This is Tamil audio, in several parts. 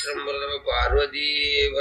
சம்பரம பார்வதி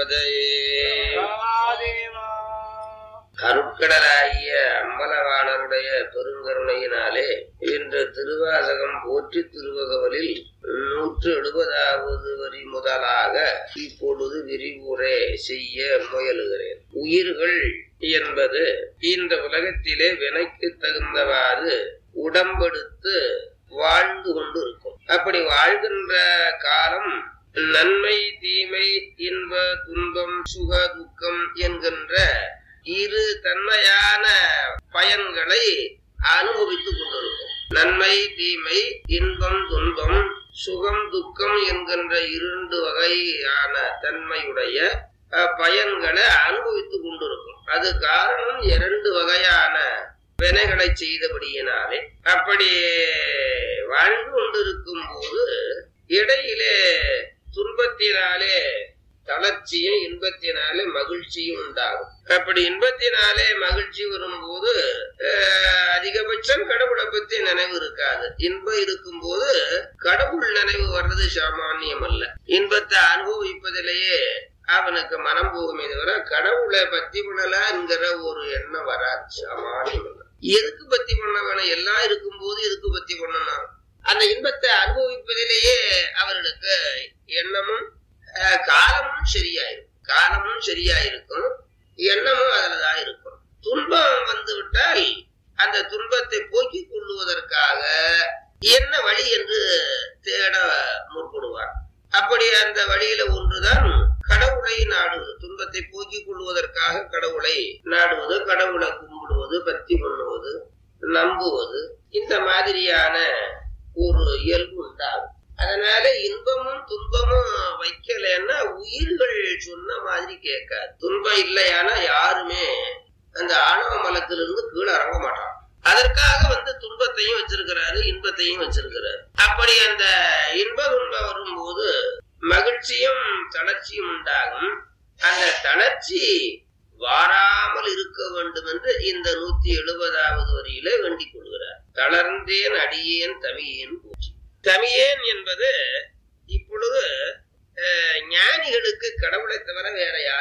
அருட்கடலாகிய அம்பலவாணருடைய பெருங்கருணையினாலே இன்று திருவாசகம் போற்றி திருவகவலில் நூற்று எழுபதாவது வரி முதலாக இப்பொழுது விரிவுரை செய்ய முயலுகிறேன் உயிர்கள் என்பது இந்த உலகத்திலே வினைக்கு தகுந்தவாறு உடம்பெடுத்து வாழ்ந்து கொண்டு இருக்கும் அப்படி வாழ்கின்ற காலம் நன்மை தீமை இன்ப துன்பம் சுக துக்கம் என்கின்ற இரு தன்மையான பயன்களை அனுபவித்துக் கொண்டிருக்கும் நன்மை தீமை இன்பம் துன்பம் சுகம் துக்கம் என்கின்ற இரண்டு வகையான தன்மையுடைய பயன்களை அனுபவித்துக் கொண்டிருக்கும் அது காரணம் இரண்டு வகையான வினைகளை செய்தபடியினாலே அப்படி வாழ்ந்து கொண்டிருக்கும் போது இடையிலே துன்பத்தினாலே தளர்ச்சியும் இன்பத்தினாலே மகிழ்ச்சியும் உண்டாகும் அப்படி இன்பத்தினாலே மகிழ்ச்சி வரும்போது அதிகபட்சம் கடவுளை பத்தி நினைவு இருக்காது இன்பம் இருக்கும் போது கடவுள் நினைவு வர்றது சாமானியம் அல்ல இன்பத்தை அனுபவிப்பதிலேயே அவனுக்கு மனம் போகுமே தவிர கடவுளை பத்தி பண்ணலாங்கிற ஒரு எண்ணம் வராது சாமானியம் அல்ல எதுக்கு பத்தி பண்ண வேணும் எல்லாம் இருக்கும் போது எதுக்கு பத்தி பண்ணணும் அந்த இன்பத்தை அனுபவிப்பதிலேயே அவர்களுக்கு எண்ணமும் காலமும் சரியாயிருக்கும் காலமும் சரியாயிருக்கும் எண்ணமும் அதுலதான் இருக்கும் துன்பம் வந்து விட்டால் அந்த துன்பத்தை போக்கிக் கொள்ளுவதற்காக என்ன வழி என்று தேட முற்படுவார் அப்படி அந்த வழியில ஒன்றுதான் கடவுளை நாடுவது துன்பத்தை போக்கிக் கொள்வதற்காக கடவுளை நாடுவது கடவுளை கும்பிடுவது பக்தி பண்ணுவது நம்புவது இந்த மாதிரியான ஒரு இயல்பு உண்டாகும் அதனால இன்பமும் துன்பமும் வைக்கலன்னா உயிர்கள் சொன்ன மாதிரி கேட்காது துன்பம் இல்லையானா யாருமே அந்த ஆணவ மலத்திலிருந்து கீழே இறங்க மாட்டான் அதற்காக வந்து துன்பத்தையும் வச்சிருக்கிறாரு இன்பத்தையும் வச்சிருக்கிறாரு அப்படி அந்த இன்ப துன்பம் வரும்போது மகிழ்ச்சியும் தளர்ச்சியும் உண்டாகும் அந்த தளர்ச்சி வாராமல் இருக்க வேண்டும் என்று இந்த நூத்தி எழுபதாவது வரியில வேண்டிக் கொள்கிறார் தளர்ந்தேன் அடியேன் தமியேன் போச்சு தமியேன் என்பது இப்பொழுது ஞானிகளுக்கு கடவுளை தவிர வேற யாரும்